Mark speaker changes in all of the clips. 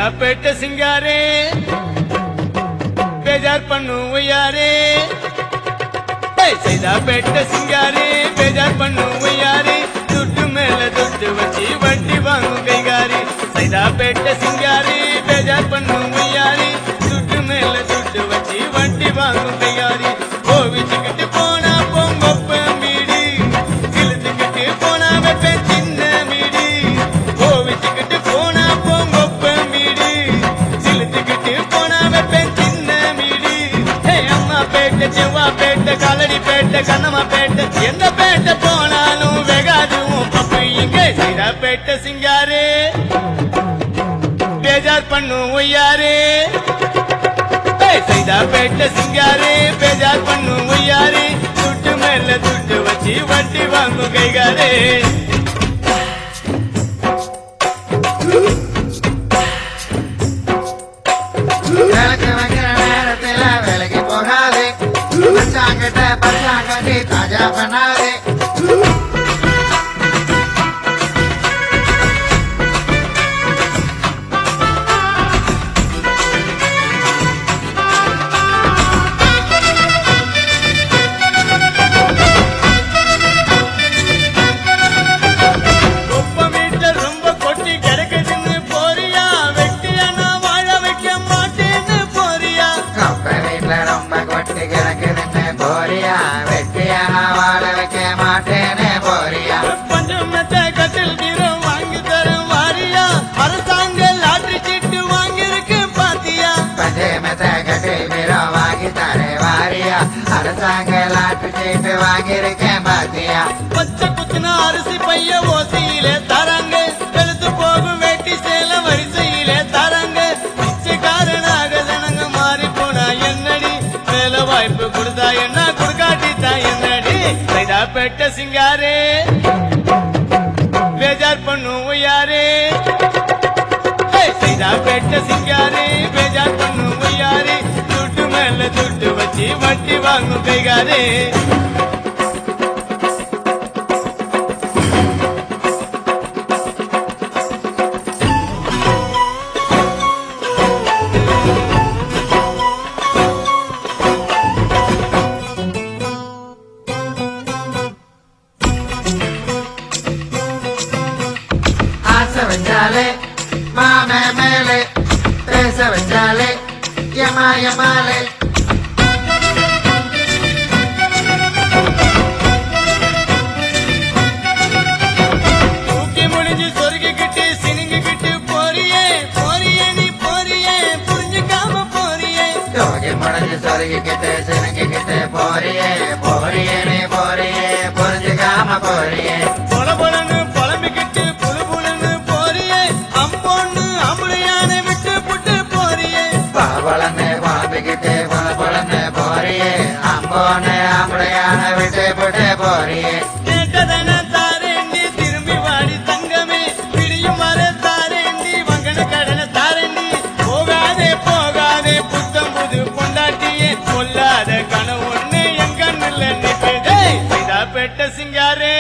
Speaker 1: சைதாப்பேட்டை சிங்காரே பேஜார் பண்ணு ஒய்யாரே ஏய், சைதாப்பேட்டை சிங்காரே பேஜார் பண்ணு ஒய்யாரே துட்டு மேல துட்டு வச்சு வட்டி வாங்கும் கைகாரி சைதாப்பேட்டை சிங்காரே பேஜார் பண்ணு ஒய்யாரே துட்டு மேல துட்டு வச்சு வட்டி வாங்கும் கைகாரி கோவிச்சுக்கிட்டு போனா பொங்கொப்ப மீடி இழுத்துக்கிட்டு போனா வைப்பேன் சின்ன மீடி கோவிச்சுக்கிட்டு போனா பொங்கொப்ப மீடி இழுத்துக்கிட்டு போனா வைப்பேன் சின்ன மீடி ஹே அம்மா பேட்டை செவ்வா பேட்டை காலடி பேட்டை கண்ணம்மா பேட்டை எந்த பேட்டை போனாலும் வெகாது உன் பப்பு இங்கே சைதா பேட்டை சிங்காரே பேஜார் பண்ணும் ஒய்யாரே ஏய், சைதா பேட்டை சிங்காரே பேஜார் பண்ணும் ஒய்யாரே துட்டு மேல துட்டு வச்சு வட்டி வாங்கும் கைகாரே
Speaker 2: விளக்கு வைக்கிற நேரத்துல விலைக்கு போகாதே பச்சாங்கிட்ட பச்சாங்கட்டி தாஜா பண்ணாதே
Speaker 1: ஒப்ப வீட்டுல ரொம்ப கொட்டி கிடக்குதுன்னு போறியா வெட்டியா நான் வாழ வைக்க மாட்டேன்னு போறியா
Speaker 2: கப்ப வீட்டுல ரொம்ப கொட்டி கிடக்குதுன்னு போறியா வெட்டியா நான் வாழ வைக்க மாட்டேன்னு போறியா
Speaker 1: பஞ்சம் மெத்த கட்டில் பீரோ வாங்கி தரேன் வாரியா அரசாங்க லாட்டரி சீட்டு வாங்கியிருக்கு பாத்தியா
Speaker 2: பஞ்சமத்த கட்டில் மீரோ வாங்கி தரே வாரியா அரசாங்க லாட்டு சீட்டு வாங்கியிருக்கேன் பாத்தியா
Speaker 1: பச்சை குத்துன அரிசி பைய ஓசையிலே தராங்க எழுத்து போகும் வேட்டி சேல வரிசையிலே தராங்க பிச்சைக்காரனாக ஜனங்க மாறி போனா என்னடி வேலை வாய்ப்பு கொடுத்தா என்ன கொடுக்காட்டி தான் என்னடி சைதா பெட்ட சிங்காரே பேஜார் பண்ணும் யாரே சைதா பெட்ட சிங்காரே பேஜார் பண்ணும் யாரே துட்டு மேல துட்டு வச்சு வட்டி வாங்கும் கைகாரே
Speaker 2: ஆசை வச்சாலே மாமே மேலே பேச வச்சாலே யமா யமாலே
Speaker 1: தூக்கி முடிஞ்சு சொருகிக்கிட்டு சினுங்கிக்கிட்டு போறியே போறியே நீ போறியே புரிஞ்சுக்காம போறியே
Speaker 2: தோகி முடிஞ்சு சொருகிக்கிட்டு சினுங்கிக்கிட்டு போறியே போறியே நீ போறியே புரிஞ்சுக்காம போறியே
Speaker 1: பொல பொலன்னு புலம்பிக்கிட்டு புழு புழுன்னு போறியே அம்போன்னு அம்பளையான விட்டு புட்டு போறியே
Speaker 2: பாவலன்னு குழம்பிக்கிட்டு பொல பொலன்னு போறியே அம்போன்னு ஆம்பளையான விட்டு போட்டு போறியே
Speaker 1: கேட்டதன தாரேண்டி திரும்பி வாடி தங்கமே பிடியும் வர தாரேண்டி வங்கன கடன தாரேண்டி போகாதே போகாதே புத்தம் புது பொண்டாட்டியே கொல்லாத கனவு ஒண்ணு என் கண்ணுல நிக்குதே சைதா பெட்ட சிங்காரே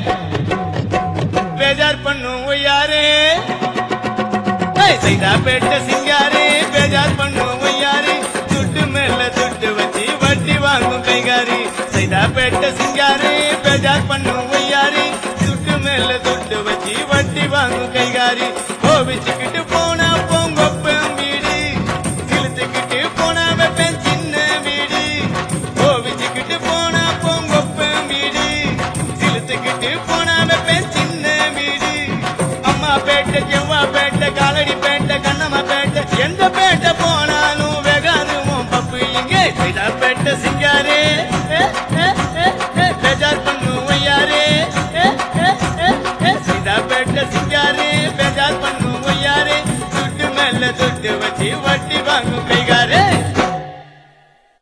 Speaker 1: பேஜார் பண்ணும் ஒய்யாரே ஏய், சைதா பெட்ட சிங்காரே பேஜார் பண்ணும் ஒய்யாரே துட்டு மேல துட்டு வச்சு வட்டி வாங்கும் கைகாரி சைதா பெட்ட சிங்காரே பேஜார் பண்ணும் ஒய்யாரே துட்டு மேல துட்டு வச்சு வட்டி வாங்கும் கைகாரி கோவிச்சுக்கிட்டு போனா பொங்கொப்பம் வீடு இழுத்துக்கிட்டு போனா வைப்பேன் சின்ன வீடு கோவிச்சுக்கிட்டு போனா பொங்கொப்பம் வீடு இழுத்துக்கிட்டு போனா வைப்பேன் சின்ன வீடு அம்மா பேட்டை செவ்வா பேட்டை காலடி பேட்டை கண்ணம்மா பேட்டை எந்த பேட்டை போனாலும் வெகாது உன் பப்பு இங்கே சைதா பேட்டை சிங்காரே ஏ, ஏ, ஏ, ஏ, பேஜார் பண்ணு ஒய்யாரே ஏ, ஏ, ஏ, ஏ, சைதா பேட்டை சிங்காரே பேஜார் பண்ணு ஒய்யாரே துட்டு மேல துட்டு வச்சு வட்டி வாங்கும் கை